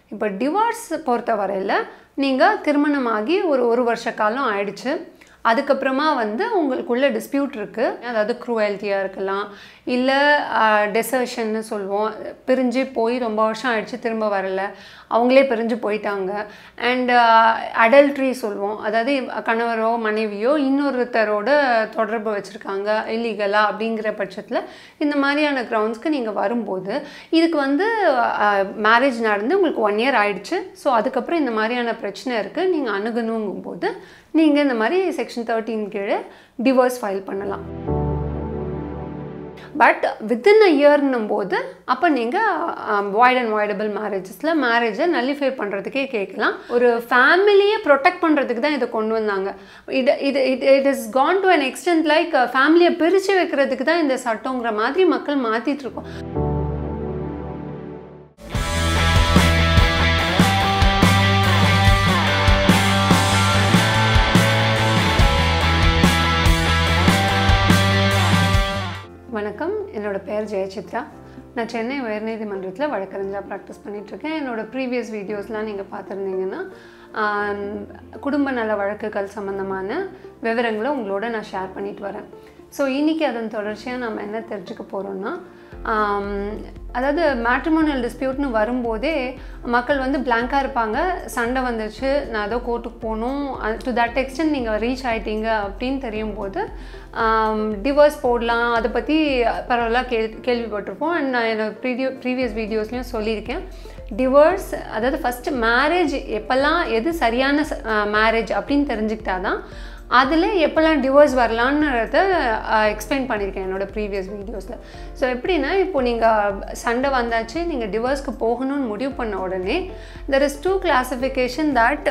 இப்போ டிவோர்ஸ் பொறுத்த வரையில் நீங்கள் திருமணமாகி ஒரு ஒரு வருஷ காலம் ஆயிடுச்சு அதுக்கப்புறமா வந்து உங்களுக்குள்ள டிஸ்பியூட் இருக்குது அதாவது க்ரூவல்ட்டியாக இருக்கலாம் இல்லை டெசர்ஷன்னு சொல்லுவோம் பிரிஞ்சு போய் ரொம்ப வருஷம் ஆயிடுச்சு திரும்ப வரல அவங்களே பிரிஞ்சு போயிட்டாங்க அண்ட் அடல்ட்ரி சொல்லுவோம் அதாவது கணவரோ மனைவியோ இன்னொருத்தரோட தொடர்பு வச்சுருக்காங்க இல்லீகலாக அப்படிங்கிற பட்சத்தில் இந்த மாதிரியான க்ரௌண்ட்ஸ்க்கு நீங்கள் வரும்போது இதுக்கு வந்து மேரேஜ் நடந்து உங்களுக்கு ஒன் இயர் ஆயிடுச்சு ஸோ அதுக்கப்புறம் இந்த மாதிரியான பிரச்சனை இருக்குது நீங்கள் அணுகணுங்கும் போது நீங்கள் இந்த மாதிரி செக்ஷன் தேர்ட்டின் கீழே டிவோர்ஸ் ஃபைல் பண்ணலாம் பட் வித்தின் அ இயர்னும் போது அப்போ நீங்கள் வாய்ட் அண்ட் வாய்டபிள் மேரேஜஸில் மேரேஜை நல்லிஃபை பண்ணுறதுக்கே கேட்கலாம் ஒரு ஃபேமிலியை ப்ரொடெக்ட் பண்ணுறதுக்கு தான் இதை கொண்டு வந்தாங்க இது இது it it is gone to an extent like ஃபேமிலியை பிரித்து வைக்கிறதுக்கு தான் இந்த சட்டங்கிற மாதிரி மக்கள் மாற்றிட்டு இருக்கோம் வணக்கம் என்னோட பேர் ஜெயசித்ரா நான் சென்னை உயர்நீதிமன்றத்தில் வழக்கறிஞராக ப்ராக்டிஸ் பண்ணிகிட்ருக்கேன் என்னோடய ப்ரீவியஸ் வீடியோஸ்லாம் நீங்கள் பார்த்துருந்தீங்கன்னா ஆம், குடும்ப நல வழக்குகள் சம்மந்தமான விவரங்களை உங்களோட நான் ஷேர் பண்ணிட்டு வரேன் ஸோ இன்றைக்கி அதன் தொடர்ச்சியாக நம்ம என்ன தெரிஞ்சுக்க போகிறோன்னா ஆம், அதாவது மேட்ரிமோனியல் டிஸ்பியூட்னு வரும்போதே மக்கள் வந்து பிளாங்காக இருப்பாங்க சண்டை வந்துருச்சு நான் ஏதோ கோர்ட்டுக்கு போகணும் டு தட் எக்ஸ்டென்ட் நீங்கள் ரீச் ஆயிட்டீங்க அப்படின்னு தெரியும் போது டிவோர்ஸ் போடலாம் அதை பற்றி பரவாயில்ல கேள் கேள்விப்பட்டிருப்போம் அண்ட் நான் என்னோட ப்ரீவியோ ப்ரீவியஸ் வீடியோஸ்லையும் சொல்லியிருக்கேன் டிவோர்ஸ் அதாவது ஃபஸ்ட்டு மேரேஜ் எப்போல்லாம் எது சரியான மேரேஜ் அப்படின்னு தெரிஞ்சுக்கிட்டா தான் அதில் எப்போல்லாம் டிவோர்ஸ் வரலான்றத எக்ஸ்பிளைன் பண்ணியிருக்கேன் என்னோடய ப்ரீவியஸ் வீடியோஸில் ஸோ எப்படின்னா இப்போ நீங்கள் சண்டை வந்தாச்சு நீங்கள் டிவோர்ஸ்க்கு போகணும்னு முடிவு பண்ண உடனே there is two classification that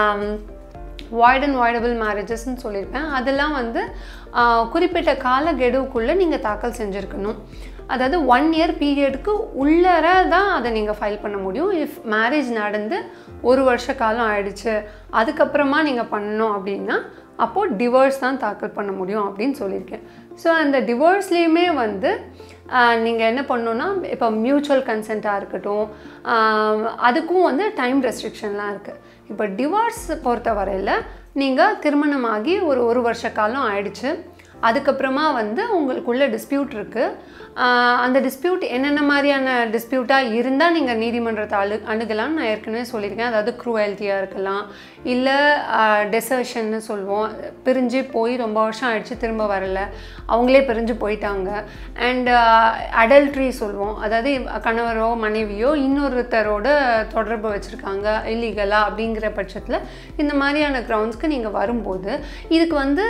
void and voidable மேரேஜஸ்ன்னு சொல்லியிருப்பேன் அதெல்லாம் வந்து ஆஹ், குறிப்பிட்ட கால கெடுவுக்குள்ளே நீங்கள் தாக்கல் செஞ்சுருக்கணும் அதாவது ஒன் இயர் பீரியடுக்கு உள்ளர தான் அதை நீங்கள் ஃபைல் பண்ண முடியும் இஃப் மேரேஜ் நடந்து ஒரு வருஷ காலம் ஆயிடுச்சு அதுக்கப்புறமா நீங்கள் பண்ணணும் அப்படின்னா அப்போது டிவோர்ஸ் தான் தாக்கல் பண்ண முடியும் அப்படின்னு சொல்லியிருக்கேன் ஸோ அந்த டிவோர்ஸ்லேயுமே வந்து நீங்கள் என்ன பண்ணணுன்னா இப்போ மியூச்சுவல் கன்சென்ட்டாக இருக்கட்டும் ஆஹ் அதுக்கும் வந்து டைம் ரெஸ்ட்ரிக்ஷன்லாம் இருக்குது இப்போ டிவோர்ஸ் பொறுத்த வரையில் நீங்கள் திருமணமாகி ஒரு ஒரு வருஷ காலம் ஆயிடுச்சு அதுக்கப்புறமா வந்து உங்களுக்குள்ள டிஸ்பியூட் இருக்குது அந்த டிஸ்பியூட் என்னென்ன மாதிரியான டிஸ்பியூட்டாக இருந்தால் நீங்கள் நீதிமன்றத்தை அழு அணுகலாம்னு நான் ஏற்கனவே சொல்லியிருக்கேன் அதாவது க்ரூவல்ட்டியாக இருக்கலாம் இல்லை டெசர்ஷன்னு சொல்லுவோம் பிரிஞ்சு போய் ரொம்ப வருஷம் ஆயிடுச்சு திரும்ப வரல அவங்களே பிரிஞ்சு போயிட்டாங்க அண்ட் அடல்ட்ரி சொல்லுவோம் அதாவது கணவரோ மனைவியோ இன்னொருத்தரோட தொடர்பு வச்சுருக்காங்க இல்லீகலாக அப்படிங்கிற பட்சத்தில் இந்த மாதிரியான க்ரௌண்ட்ஸ்க்கு நீங்கள் வரும்போது இதுக்கு வந்து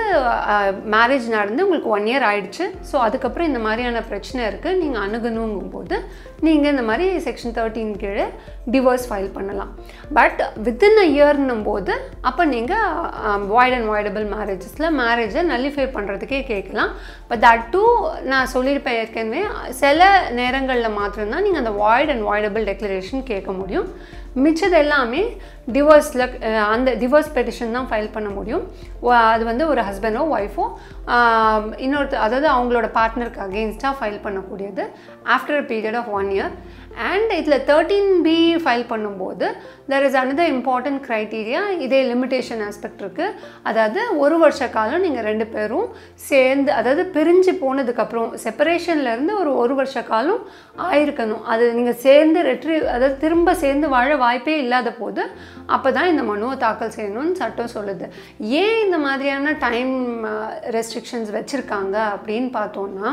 மேரேஜ் நடந்து உங்களுக்கு ஒன் இயர் ஆயிடுச்சு ஸோ அதுக்கப்புறம் இந்த மாதிரியான பிரச்சனை இருக்குது நீங்கள் அணுகணுங்கும் போது நீங்கள் இந்த மாதிரி செக்ஷன் தேர்ட்டின் கீழே டிவோர்ஸ் ஃபைல் பண்ணலாம் பட் வித்தின் அ இயர்னும் போது அப்போ நீங்கள் வாய்ட் அண்ட் வாய்டபிள் மேரேஜஸில் மேரேஜை நல்லிஃபை பண்ணுறதுக்கே கேட்கலாம் பட் தட் டூ நான் சொல்லியிருப்பேன் ஏற்கனவே சில நேரங்களில் மாத்திரம்தான் நீங்கள் அந்த வாய்ட் அண்ட் வாய்டபிள் டெக்ளரேஷன் கேட்க முடியும் மிச்சது எல்லாமே டிவோர்ஸில் அந்த டிவோர்ஸ் பெட்டிஷன் தான் ஃபைல் பண்ண முடியும் வ- அது வந்து ஒரு ஹஸ்பண்டோ ஒய்ஃபோ இன்னொருத்தர் அதாவது அவங்களோட பார்ட்னருக்கு அகெயின்ஸ்டாக ஃபைல் பண்ணக்கூடியது after a period of one year and இதில் தேர்ட்டீன் பி ஃபைல் பண்ணும்போது there is another important criteria இதே லிமிட்டேஷன் ஆஸ்பெக்ட் இருக்குது அதாவது ஒரு வருஷ காலம் நீங்கள் ரெண்டு பேரும் சேர்ந்து அதாவது பிரிஞ்சு போனதுக்கப்புறம் செப்பரேஷன்லேருந்து ஒரு ஒரு வருஷ காலம் ஆயிருக்கணும் அது நீங்கள் சேர்ந்து ரெட்ரி அதாவது திரும்ப சேர்ந்து வாழ வாய்ப்பே இல்லாத போது அப்போ தான் இந்த மனுவை தாக்கல் செய்யணும்னு சட்டம் சொல்லுது ஏன் இந்த மாதிரியான டைம் ரெஸ்ட்ரிக்ஷன்ஸ் வச்சுருக்காங்க அப்படின்னு பார்த்தோன்னா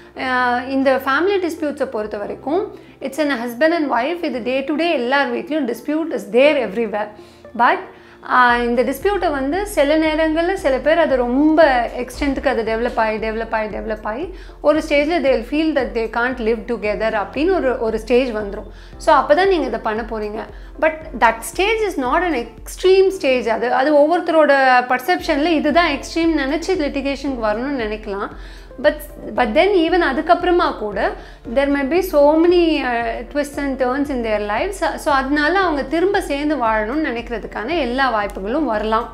அஹ் இந்த ஃபேமிலி டிஸ்பியூட்ஸை பொறுத்த வரைக்கும் it's an husband and wife இது டே டு டே எல்லார் வீட்லேயும் dispute is there everywhere but இந்த டிஸ்பியூட்டை வந்து சில நேரங்களில் சில பேர் அது ரொம்ப எக்ஸ்டென்த்துக்கு அது டெவலப் ஆகி டெவலப் ஆகி டெவலப் ஆகி ஒரு ஸ்டேஜில் they feel that they can't live together அப்படின்னு ஒரு ஒரு ஸ்டேஜ் வந்துடும் ஸோ அப்போ தான் நீங்கள் இதை பண்ண போகிறீங்க but that stage is not an extreme stage அது அது ஒவ்வொருத்தரோட பர்செப்ஷனில் இதுதான் எக்ஸ்ட்ரீம் நினச்சி லிட்டிகேஷனுக்கு வரணும்னு நினைக்கலாம் பட் பட் தென் ஈவன் அதுக்கப்புறமா கூட there may be so many twist and turns in their life so அதனால அவங்க திரும்ப சேர்ந்து வாழணும்னு நினைக்கிறதுக்கான எல்லா வாய்ப்புகளும் வரலாம்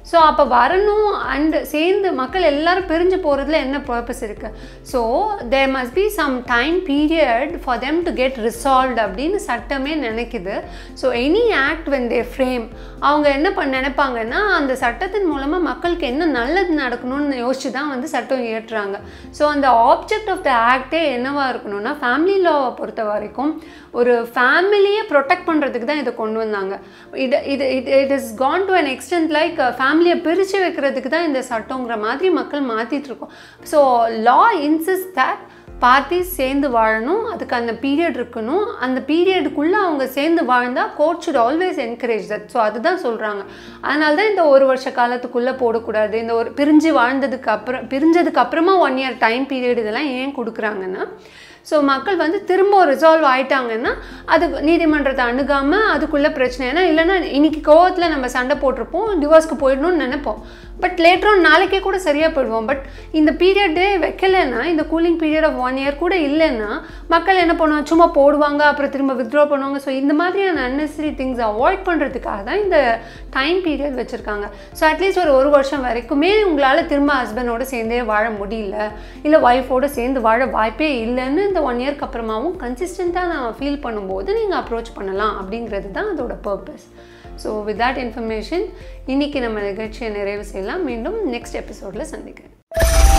ஸோ அப்போ வரணும் அண்ட் சேர்ந்து மக்கள் எல்லாரும் பிரிஞ்சு போகிறதுல என்ன பர்பஸ் இருக்குது so there must be some time period for them to get resolved அப்படின்னு சட்டமே நினைக்குது so any act when they frame அவங்க என்ன பண்ண நினைப்பாங்கன்னா அந்த சட்டத்தின் மூலமாக மக்களுக்கு என்ன நல்லது நடக்கணும்னு யோசிச்சு தான் வந்து சட்டம் இயற்றுறாங்க ஸோ அந்த ஆப்ஜெக்ட் ஆஃப் த ஆக்டே என்னவாக இருக்கணும்னா ஃபேமிலி லாவை பொறுத்த வரைக்கும் ஒரு ஃபேமிலியை ப்ரொடெக்ட் பண்ணுறதுக்கு தான் இதை கொண்டு வந்தாங்க இது இது it it is gone to an extent like ஃபேமிலியை பிரித்து வைக்கிறதுக்கு தான் இந்த சட்டங்கிற மாதிரி மக்கள் மாற்றிட்டு இருக்கோம் so law insists that parties சேர்ந்து வாழணும் அதுக்கு அந்த பீரியட் இருக்கணும் அந்த பீரியடுக்குள்ளே அவங்க சேர்ந்து வாழ்ந்தால் court should always encourage that so அதுதான் சொல்கிறாங்க அதனால தான் இந்த ஒரு வருஷ காலத்துக்குள்ளே போடக்கூடாது இந்த ஒரு பிரிஞ்சு வாழ்ந்ததுக்கு அப்புறம் பிரிஞ்சதுக்கு அப்புறமா ஒன் இயர் டைம் பீரியட் இதெல்லாம் ஏன் கொடுக்குறாங்கன்னா ஸோ மக்கள் வந்து திரும்ப ரிசால்வ் ஆயிட்டாங்கன்னா அது நீதிமன்றத்தை அணுகாமல் அதுக்குள்ளே பிரச்சனை ஏன்னா இல்லைன்னா இன்னைக்கு கோவத்தில் நம்ம சண்டை போட்டிருப்போம் டிவோர்ஸ்க்கு போயிடணும்னு நினைப்போம் பட் லேட்டரும் நாளைக்கே கூட சரியாக போயிடுவோம் பட் இந்த பீரியடே வைக்கலைன்னா இந்த cooling period of one year கூட இல்லைன்னா மக்கள் என்ன பண்ணுவாங்க சும்மா போடுவாங்க அப்புறம் திரும்ப வித்ட்ரா பண்ணுவாங்க ஸோ இந்த மாதிரியான அன்னெசரி திங்ஸ் அவாய்ட் பண்ணுறதுக்காக தான் இந்த டைம் பீரியட் வச்சுருக்காங்க ஸோ அட்லீஸ்ட் ஒரு ஒரு வருஷம் வரைக்குமே உங்களால் திரும்ப ஹஸ்பண்டோட சேர்ந்தே வாழ முடியல இல்லை ஒய்ஃபோட சேர்ந்து வாழ வாய்ப்பே இல்லைன்னு இந்த ஒன் இயர்க்கு அப்புறமாவும் கன்சிஸ்டண்ட்டாக நான் ஃபீல் பண்ணும்போது நீங்கள் அப்ரோச் பண்ணலாம் அப்படிங்கிறது தான் அதோட purpose so with that information இன்றைக்கி நம்ம நிகழ்ச்சியை நிறைவு செய்யலாம் மீண்டும் நெக்ஸ்ட் எபிசோடில் சந்திக்கிறேன்